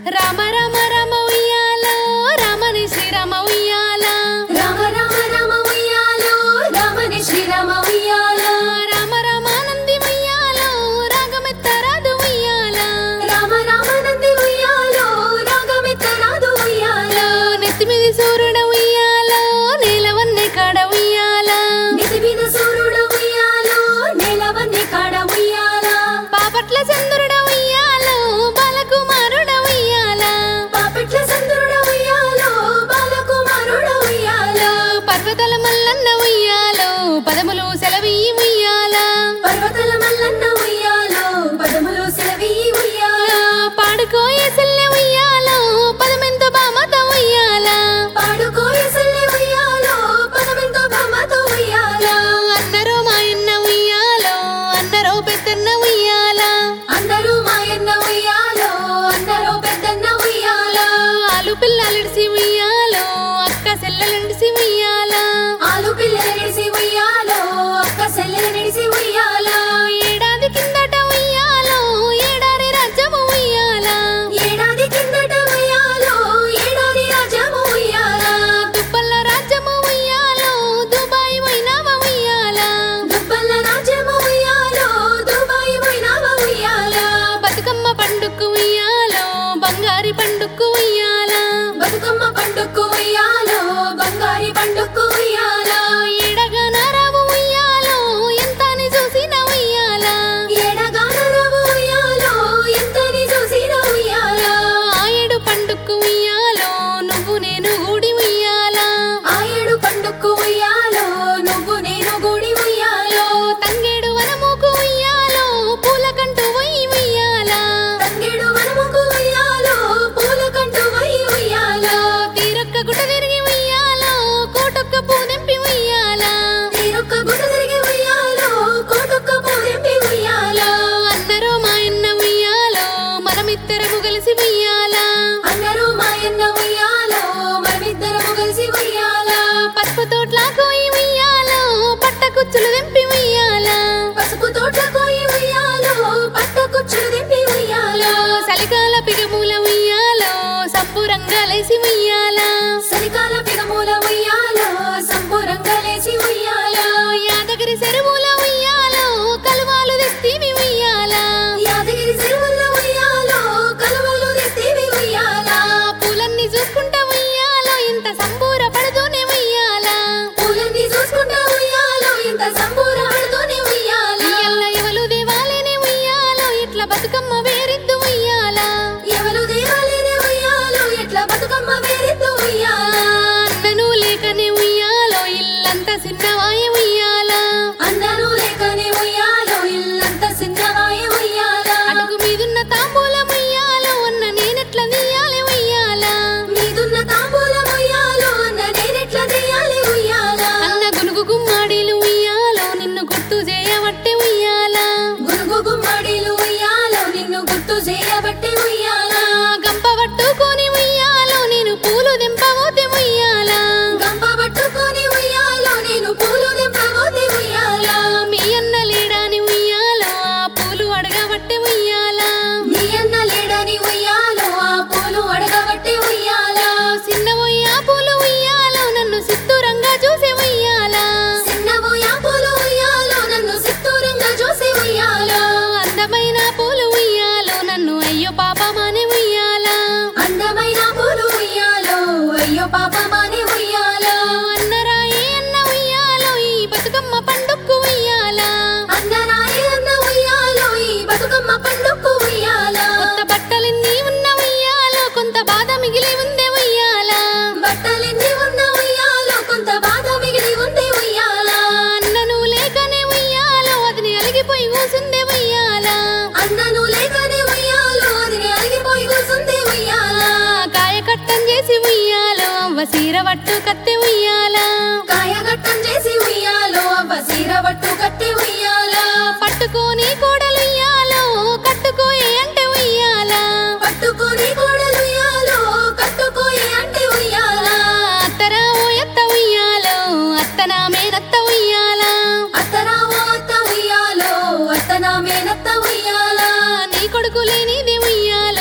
రామ రామ రామ ఉయ్యాలో రామని శ్రీరామ ఉయ్యాల రామ రామ రామ ఉయ్యాలో రామని శ్రీరామ ఉయ్యాలో రామ రామానంది ఉయ్యాలో రాగమెత్తరాదు ఉయ్యాల రామ రామ నంది ఉయ్యాలో రాగమిత్తరాదు ఉయ్యాలో నెత్తిమిది సూర్యుడ ఉయ్యాలో నీలవన్నె కాడ ఉయ్యాల నిధి మీద సూర్యుడు ఉయ్యాలో నేలవన్ని కాడ ఉయ్యాలా పాపట్ల చంద్రుడ ఉయ్యాలో బాలకుమారుడ ఉయ్యాల పాపెట్ల చంద్రుడు ఉయ్యాలో బాలకుమారుడు ఉయ్యాలో పర్వతల మల్లన్న ఉయ్యాలో పదములు సెలవి ఉయ్యాల పర్వతల మల్లన్న ఉయ్యాలో పదములు సెలవి ఉయ్యాలో పాడుకోయే సెల్లె ఉయ్యాలో పదమెంతో బామత ఉయ్యాల పాడుకోయి సల్లి ఉయ్యాలో పదమెంతో బొమ్మతో ఉయ్యాలో అన్నరో మాయన్న ఉయ్యాలో అన్నరో పెద్దన్న ఉయ్యాల అందరూ మాయన్న ఉయ్యాలో అందరూ పెద్దన్న ఉయ్యాలో ఆలు పిల్లలిడిసి ఉయ్యాలో అక్క సెల్లలిడిసి ఉయ్యాల ఆలు పిల్లలు నిడిసి ఉయ్యాలో అక్క సెల్లెలు నిడిసి ఉయ్యాలో ఏడాది కిందట ఉయ్యాలో ఏడారి రాజ్యము ఉయ్యాల ఏడాది కిందట ఉయ్యాలో ఏడాది రాజ్యము ఉయ్యాలా దుబ్బల్ల రాజ్యము ఉయ్యాలో దుబాయ్ పోయినావ ఉయ్యాల దుబ్బల్ల రాజ్యము ఉయ్యాలో దుబాయ్ పోయినావ ఉయ్యాలో బతుకమ్మ పండుక్కు ఉయ్యాలో బంగారి పండుక్కు ఉయ్యాల బతుకమ్మ పండుక్కు ఉయ్యాలో బంగారి పండుక్కు ఉయ్యాలో ఏడగా నారావు ఉయ్యాలో ఎంతని చూసిన ఉయ్యాల ఏడగానరవు ఉయ్యాలో ఎంతని చూసిన ఉయ్యాలో ఆ ఏడు పండుక్కు ఉయ్యాలో నువ్వు నేను గూడి ఉయ్యాల ఆ ఏడు పండుక్కు ఉయ్యాలో నువ్వు నేను గుడి ఉయ్యాలో తంగేడు వనముకు ఉయ్యాలో పూల కంటూ పోయి ఉయ్యాల తంగేడు వనముకు ఉయ్యాలో పూల కంటు వై ఉయ్యాలో తీరొక్క గుట తిరిగి ఉయ్యాలో కోటొక్క పూదెంపి ఉయ్యాల తీరొక్క గుట తిరిగి ఉయ్యాలో కోటొక్క పూదెంపి ఉయ్యాలో అందరూ మాయన్న ఉయ్యాలో మనమిద్దరము కలిసి ఉయ్యాల అందరూ మాయన్న ఉయ్యాలో మనమిద్దరము కలిసి ఉయ్యాలో పసుపు తోట్ల కోయి ఉయ్యాలో పట్ట కుచ్చులు తెంపి ఉయ్యాల పసుపు తోట కోయి ఉయ్యాలో పట్ట కుచ్చులు దింపి ఉయ్యాలో చలికాల పిగమూల ఉయ్యాలో సంబురంగా లేసి ఉయ్యాల చలికాల పిగమూల ఉయ్యాలో సంపూరంగా లేచి ఉయ్యాలో యాదగిరి చెరువుల ఉయ్యాలో కలువాలు తెస్తివి ఉయ్యాల యాదగిరి చెరువుల ఉయ్యాలో కలువలు తెస్తేవి ఉయ్యాలా పూలన్నీ చూసుకుంటా ఉయ్యాలో ఇంత సంబూర పడుతూనే ఉయ్యాల పూలన్నీ చూసుకుంటా ఉయ్యాలో ఇంత సంబూరాడుతూనే ఉయ్యాలా ఎల్ల ఎవలు దేవాలేనే ఉయ్యాలో ఇట్లా బతుకమ్మ వేరిద్దు ఉయ్యాల ఎవరు దేవాలేనే ఉయ్యాలో ఎట్లా బతుకమ్మ వేరెత్తు ఉయ్యాలా అన్నను లేకనే ఉయ్యాలో ఇల్లంతా చిన్నవాయ ఉయ్యాల అందరూ లేకనే ఉయ్యాలో ఇల్లంతా సిద్ధమాయ ఉయ్యాలా అడుగు మీదున్న తాంబూలం ఉయ్యాలో అన్న నేనెట్లా తీయాలి ఉయ్యాల మీదున్న తాంబూలం ఉయ్యాలో అన్న నేనెట్లా తీయాలి ఉయ్యాలా అన్న గునుగు గుమ్మాడీలు ఉయ్యాలో నిన్ను గుర్తు చేయబట్టే ఉయ్యాల గురుగు గుమ్మడిలు ఉయ్యాలో నిన్ను గుర్తు చేయబట్టి ఉయ్యాలా గంప పట్టుకొని ఉయ్యాలో నేను పూలు దింపబోతే ఉయ్యాల గంప పట్టుకొని ఉయ్యాలో నేను పూలు దింపబోతే ఉయ్యాలా మీ అన్న లేడాని ఉయ్యాలో ఆ పూలు అడగబట్టే ఉయ్యాల నీ అన్న లేడని ఉయ్యాలో ఆ పూలు అడగబట్టి ఉయ్యాలా చిన్న ఆ పూలు ఉయ్యాలో నన్ను సిద్ధూరంగా చూసి ఉయ్యాల చిన్నవు యా పూలు ఉయ్యాలో నన్ను సిత్తూరంగా చూసి ఉయ్యాలో అందమైన పూలు ఉయ్యాలో నన్ను అయ్యో పాపమాని ఉయ్యాల అందమైన పూలు ఉయ్యాలో అయ్యో పాపమాని ఉయ్యాలో అన్నరాయి అన్న ఉయ్యాలో ఈ బతుకమ్మ పండుక్కు ఉయ్యాల అందరాయి అన్న ఉయ్యాలో ఈ బతుకమ్మ పండుక్కు ఉయ్యాలో కొత్త బట్టలన్నీ ఉన్న ఉయ్యాలో కొంత బాధ మిగిలి ఉందే ఉయ్యాల బట్టలెన్ని ఉన్న ఉయ్యాలో కొంత బాధ మిగిలి ఉంది ఉయ్యాలా అన్నను లేకనే ఉయ్యాలో అదిని అలిగిపోయి కూసుందే ఉయ్యాల అన్నను లేకనే ఉయ్యాలో అది అలిగిపోయి కూసుంది ఉయ్యాలా కాయ కట్టం చేసి ఉయ్యాలో అవ్వ సీర పట్టు కత్తె ఉయ్యాల కాయగట్టం చేసి ఉయ్యాలో అవ్వ సీర పట్టు కట్టి ఉయ్యాలా పట్టుకొని కోడలు ఉయ్యాలో కట్టుకోయే అంటే ఉయ్యాల పట్టుకొని కోడలు ఉయ్యాలో కట్టుకోయి అంటే ఉయ్యాలా అత్తరా ఓ ఎత్త ఉయ్యాలో అత్తన మేనత్త ఉయ్యాల అత్తరావో అత్త ఉయ్యాలో అత్త నా మేనత్త ఉయ్యాలా నీ కొడుకు లేనిది ఉయ్యాలో గీ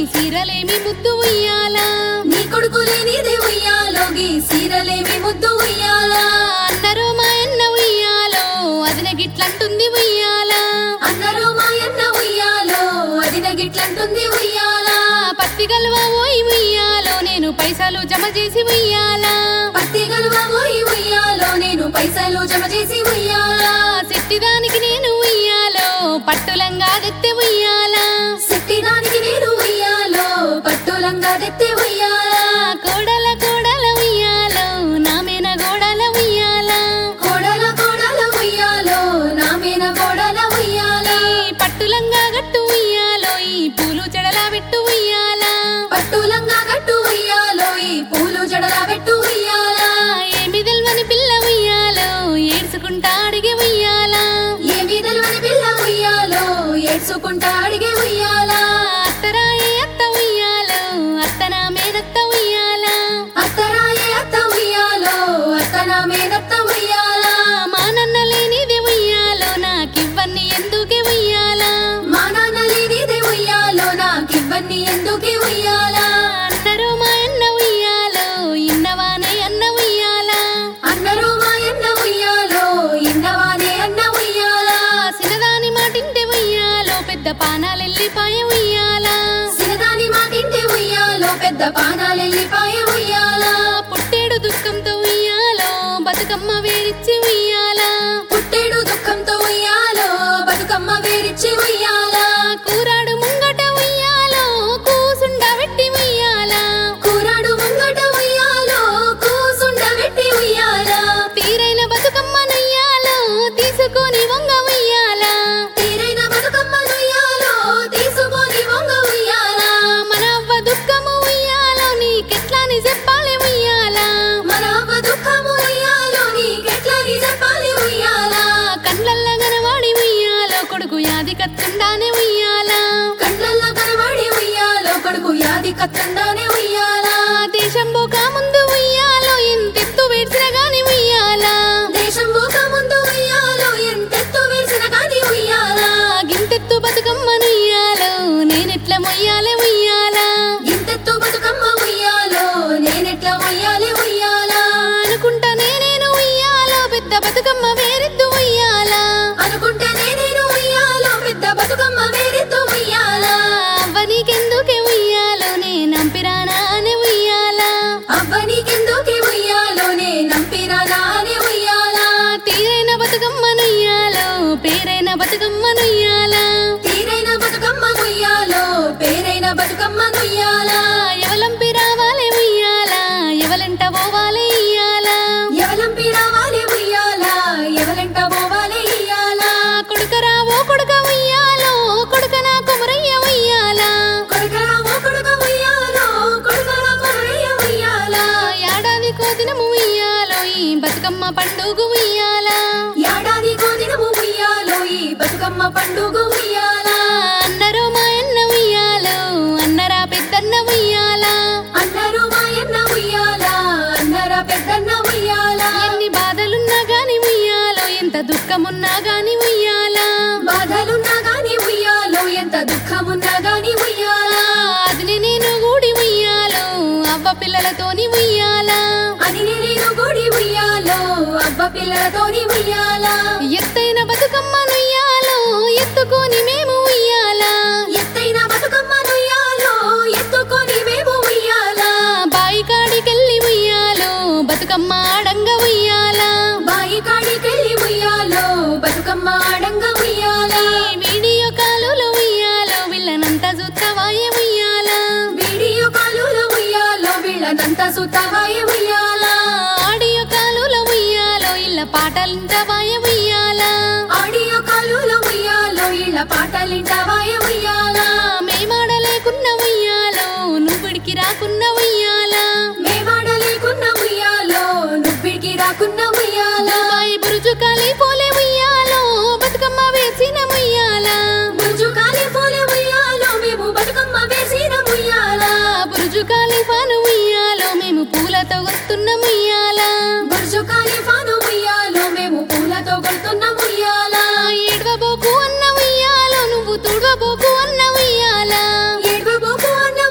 సీరలేమి ముద్దు ఉయ్యాలా నీ కొడుకు లేనిదే ఉయ్యాలోగి సీరలేమి ముద్దు ఉయ్యాలా అన్నరో మా అన్న ఉయ్యాలో అదిన గిట్లంటుంది ఉయ్యాలా అన్నరు మాయన్న ఉయ్యాలో అది నగిట్లంటుంది ఉయ్యాలా పత్తి గల్వ ఓయి ఉయ్యాలో నేను పైసలు జమ చేసి ఉయ్యాలా పత్తి గలువ ఓయి ఉయ్యాలో నేను పైసలు జమ చేసి ఉయ్యాలా సిట్టిదానికి నేను ఉయ్యాలో పట్టులంగా దెత్తె ఉయ్యాలా సిట్టిదానికి నేను ఉయ్యాలో పట్టులంగా దెత్తే ఉయ్యాలా కోడల కోడల ఉయ్యాలో నామేన గోడల ఉయ్యాలా కోడల కోడల ఉయ్యాలో నా మీద కోడల ఉయ్యాలా ఈ పట్టులంగా గట్టు ఉయ్యాలో ఈ పూలు చెడలా పెట్టు ఉయ్యాలా పట్టులంగా కట్టు ఉయ్యాలో ఈ పూలు జడల పెట్టు ఉయ్యాలా ఏమి తెల్వని పిల్ల ఉయ్యాలో ఏడ్చుకుంటా అడిగే ఉయ్యాలా ఏమి తెలవని పిల్ల ఉయ్యాలో ఏడ్చుకుంటా అడిగే ఉయ్యాలా అత్తరాయే అత్త ఉయ్యాలో అత్త నా మేనత్త ఉయ్యాలా అత్తరాయే అత్త ఉయ్యాలో అత్త నా మేనత్త ఉయ్యాలా మా నాన్న లేనిది ఉయ్యాలో నాకివ్వన్ని ఎందుకే ఉయ్యాలా మా నాన్న లేనిదే ఉయ్యాలో నాకివ్వన్ని ఎందుకే ఉయ్యాలా అన్నరు మా అన్న ఉయ్యాలో ఇన్నవానే అన్న ఉయ్యాలా అన్నరు మా అన్న ఉయ్యాలో ఇన్నవానే అన్న ఉయ్యాలా సినదాని మాటింటే ఉయ్యాలో పెద్ద పానాలెల్లిపాయ ఉయ్యాలా సినదాని మాటింటే ఉయ్యాలో పెద్ద పానాలెల్లిపాయ ఉయ్యాలా పుట్టేడు దుఃఖంతో ఉయ్యాలో బతుకమ్మ వేరిచ్చి ఉయ్యాలా పుట్టేడు దుఃఖంతో ఉయ్యాలో బతుకమ్మ వేరిచ్చి ఉయ్యాలా కూరాడు ముంగట ఉయ్యాలో కూసుండ వెట్టి ఉయ్యాలా కూరాడు ముంగట ఉయ్యాలో కూసుండ పెట్టి ఉయ్యాలా తీరైన బతుకమ్మనుయ్యాలో తీసుకొని వంగ ఉయ్యాలా తీరైన బతుకమ్మనుయ్యాలో తీసుకొని వంగ ఉయ్యాలా మన అవ్వ దుఃఖము ఉయ్యాలో నీకెట్లాని చెప్పాలి ఉయ్యాలా మన అవ్వ దుఃఖము ఉయ్యాలో నీకెట్లని చెప్పాలి ఉయ్యాలా కండ్లల్ల గనవాడి ఉయ్యాలో కొడుకు యాది కత్తుండానే ఉయ్యాలా కండ్లల్లో కనబడి ఉయ్యాలో కొడుకు యాది కత్తండానే ఉయ్యాలా దేశం పోక ముందు ఉయ్యాలో ఎంతెత్తు వేడ్చిన గాని ఉయ్యాలా దేశం పోక ముందు ఉయ్యాలో ఎంతెత్తు వేసిన కాని ఉయ్యాలా గింతెత్తు బతుకమ్మను ఉయ్యాలో నేనెట్ల మొయ్యాలే ఉయ్యాలా ఇంతెత్తు బతుకమ్మ ఉయ్యాలో నేనెట్లా ఉయ్యాలి ఉయ్యాలా అనుకుంటా నేనేను ఉయ్యాలో పెద్ద బతుకమ్మ వేరెద్దు ఉయ్యాలా అనుకుంటేనే నేను ఉయ్యాలో పెద్ద బతుకమ్మ వేరెత్తు ఉయ్యాలా అవ్వ నీకెందుకే ఉయ్యాలో నే నంపిరానా అనే ఉయ్యాలా అవ్వ నీకెందుకే ఉయ్యాలో నే నంపిరానా అని ఉయ్యాలా తీరైన బతుకమ్మను ఉయ్యాలో పేరైన బతుకమ్మను ఉయ్యాలా తీరైన బతుకమ్మ ఉయ్యాలో పేరైన బతుకమ్మ ఉయ్యాలా ఎవలంపి రావాలే ఉయ్యాలా ఎవలంట పోవాలే ఇయ్యాలా ఎవలంపి రావాలి ఉయ్యాలా ఎవలంట పోవాలి ఇయ్యాలా కొడుకరావో కొడుక ఉయ్యాలో కొడుక నా కుమరయ్య ఉయ్యాలా కొడుకరా ఓ కొడుక ఉయ్యాలో కొడుకరా కొరయ్య ఉయ్యాలా ఏడాది కోదినము ఉయ్యాలో ఈ బతుకమ్మ పండుగ ఉయ్యాలా ఏడాది కోదినము ఉయ్యాలో ఈ బతుకమ్మ పండుగ ఉయ్యాలా అన్నరో మా అన్న ఉయ్యాలో అన్నరా పెద్దన్న ఉయ్యాలా అన్నారు మాయన్న ఉయ్యాలా అన్నరా పెద్దన్న ఉయ్యాలా ఎన్ని బాధలున్నా గాని ఉయ్యాలో ఎంత దుఃఖమున్నా గాని ఉయ్యాలా బాధలున్నా గాని ఉయ్యాలో ఎంత దుఃఖమున్నా గాని ఉయ్యాలా అది నేను గూడి ఉయ్యాలో అవ్వ పిల్లలతోని ఉయ్యాలా అది నేను గుడి ఉయ్యాలో అవ్వ పిల్లలతోని ఉయ్యాలా ఎత్తైన బతుకమ్మను ఉయ్యాలో ఎత్తుకొని మేము ఉయ్యాలా ఎత్తైన బతుకమ్మను ఉయ్యాలో ఎత్తుకొని మేము ఉయ్యాలా బాయి కాడికెళ్ళి ఉయ్యాలో బతుకమ్మ ఆడంగ ఉయ్యాలా బాయి కాడికెళ్ళి ఉయ్యాలో బతుకమ్మ ఆడంగ ఉయ్యాలా ఈ వీడియో కాలులో ఉయ్యాలో వీళ్ళనంతా చూత్తవాయ ఉయ్యాలా వీడియో కాలులో ఉయ్యాలో వీళ్ళనంతా సుతవాయ ఉయ్యాలా ఆడియో కాలులో ఉయ్యాలో ఇళ్ళ పాటలింటవాయ ఉయ్యాలా ఆడియో కాలులో ఉయ్యాలో ఇళ్ళ పాటలింటవాయ ఉయ్యాలా మేమాడలేకున్న ఉయ్యాలో నువ్వుడికి రాకున్న ఉయ్యాలా మేవాడలేకున్న ఉయ్యాలో నువ్విడికి రాకున్న ఉయ్యాలా దుబాయ్ బురుజు కాలి పోలే ఉయ్యాలో బతుకమ్మ వేసిన ఉయ్యాలా బుర్జు కాలి పూల ఉయ్యాలో మేము బతుకమ్మ వేసిన ఉయ్యాలా బురుజు కాలి పాను ఉయ్యాలో మేము పూలతో వస్తున్న ఉయ్యాలా బుర్జు కాలి ఫాను ఉయ్యాలో మేము పూలతో కొడుతున్న ఉయ్యాలా ఏడవబోకు అన్న ఉయ్యాలో నువ్వు తుడవబోకు అన్న ఉయ్యాలా ఏడువబోకు అన్న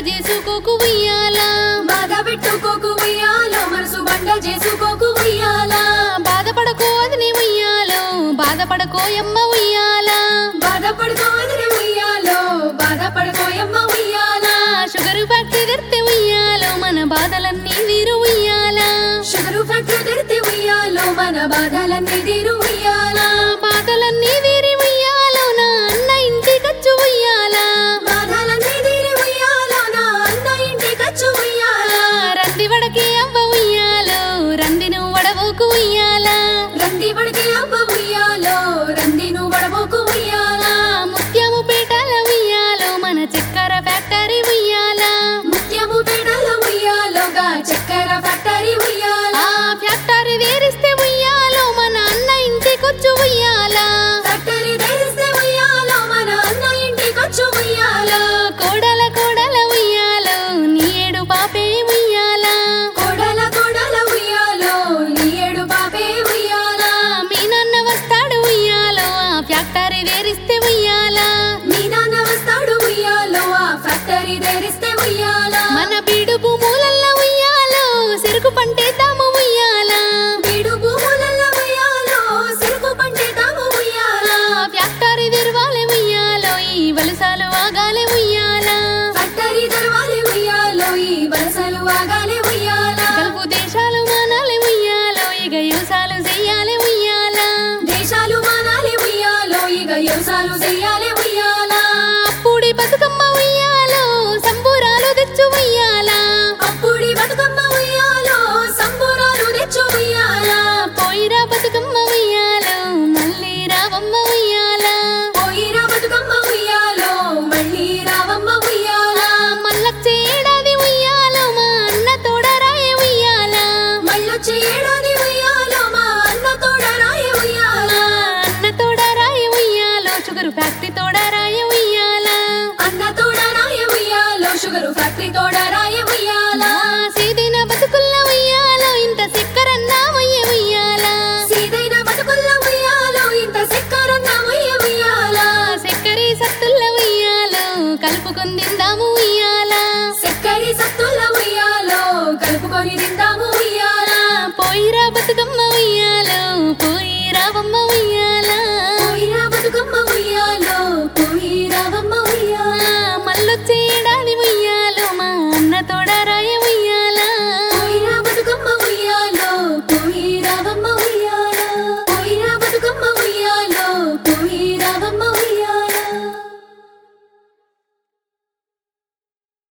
చేసుకోకు ఉయ్యాల బాధ పెట్టుకోకు ఉయ్యాలో మనసు బండ చేసుకోకు ఉయ్యాలా బాధపడకో అదిని ఉయ్యాలో బాధపడకోయమ్మ ఉయ్యాల బాధపడుకోవదని ఉయ్యాలో బాధపడుకోయమ్మ ఉయ్యాలా షుగరు ఫ్యాక్టరీ తెరితే ఉయ్యాలో మన బాధలన్నీ వీరు ఉయ్యాల షుగరు ఫ్యాక్టరీ తెరితే ఉయ్యాలో మన బాధలన్నీ తీరు ఉయ్యాలా బాధలన్నీ వీరి ఉయ్యాలో నా అన్న ఇంటికచ్చు ఉయ్యాల బాధలన్నీ తీరి ఉయ్యాలో నా అన్న ఇంటి ఖర్చు ఉయ్యాలా రంది వడకి అవ్వ ఉయ్యాలో రందిను వడవోకు ఉయ్యాల రంది పడితే అవ్వ ఉయ్యాలో రంది నువ్వు వడబోకు ఉయ్యాలా ముత్యము పేటల ఉయ్యాలో మన చక్కెర ఫ్యాక్టరీ ఉయ్యాల ముత్యము పేటల ఉయ్యాలోగా చక్కెర ఫ్యాక్టరీ ఉయ్యాలా ఆ ఫ్యాక్టరీ వేరిస్తే ఉయ్యాలో మన అన్న ఇంటికొచ్చు ఉయ్యాల ఫ్యాక్టరీ తెరిస్తే ఉయ్యాలో మన అన్న ఇంటి ఖర్చు ఉయ్యాలా కోడల కోడల ఉయ్యాలో నీ ఏడు పాపే ఉయ్యాల కోడల కోడల ఉయ్యాలో నీ ఏడు పాపే ఉయ్యాలా మీ నాన్న వస్తాడు ఉయ్యాలో ఆ ఫ్యాక్టరీ వేరిస్తే ఉయ్యాల మీ నాన్న వస్తాడు ఉయ్యాలో ఆ ఫ్యాక్టరీ తెరిస్తే ఉయ్యాలా మన బీడు భూములల్ల ఉయ్యాలో చెరుకు పంటేద్దాము ఉయ్యాల బీడు భూములలో ఉయ్యాలో సిరుకు పంటే తాము ఉయ్యాలా ఆ ఫ్యాక్టరీ తెరవాలి ఉయ్యాలో ఈ వలసాలు ఆగాలి ఉయ్యాల ఫ్యాక్టరీ తెరవాలి ఉయ్యాలో ఈ వలసలు ఆగాలి ఉయ్యాలా గల్పు దేశాలు మానాలి ఉయ్యాలో ఇక యూసాలు చెయ్యాలి ఉయ్యాల దేశాలు మానాలి ఉయ్యాలో ఇక యోసాలు చెయ్యాలి ఉయ్యాలా అప్పుడి బతుకమ్మ ఉయ్యాలో సంబూరాలు తెచ్చు ఉయ్యాల అప్పుడి బతుకమ్మ ఉయ్యాలో సంబూరాలు తెచ్చు ఉయ్యాలా పోయిరా బతుకమ్మ ఉయ్యాలో మళ్ళీ రావమ్మ ఉయ్యాల పోయిన బతుకమ్మ ఉయ్యాలో మళ్ళీ రావమ్మ ఉయ్యాలా మళ్ళొచ్చే ఏడాది ఉయ్యాలో మా అన్న తోడరాయ ఉయ్యాల మళ్ళొచ్చే ఏడాది ఉయ్యాలో మా అన్న తోడ రాయ ఉయ్యాలా అన్న తోడరాయ ఉయ్యాలో షుగర్ ఫ్యాక్టరీ తోడరాయ ఉయ్యాల అన్న తోడ రాయ ఉయ్యాలో షుగరు ఫ్యాక్టరీ తోడ రాయ ఉయ్యాలా సీదిన బతుకుల్ల ఉయ్యాలో ఇంత చక్కెరన్నామయ్య ఉయ్యాల సీదైన బతుకుల్ల ఉయ్యాలో ఇంత సెక్కరన్న ఉయ్య ఉయ్యాలా చక్కెరి సత్తుల్ల ఉయ్యాలో కలుపుకొని తిందాము ఉయ్యాల సెక్కరి సత్తుల్ల ఉయ్యాలో కలుపుకొని తిందా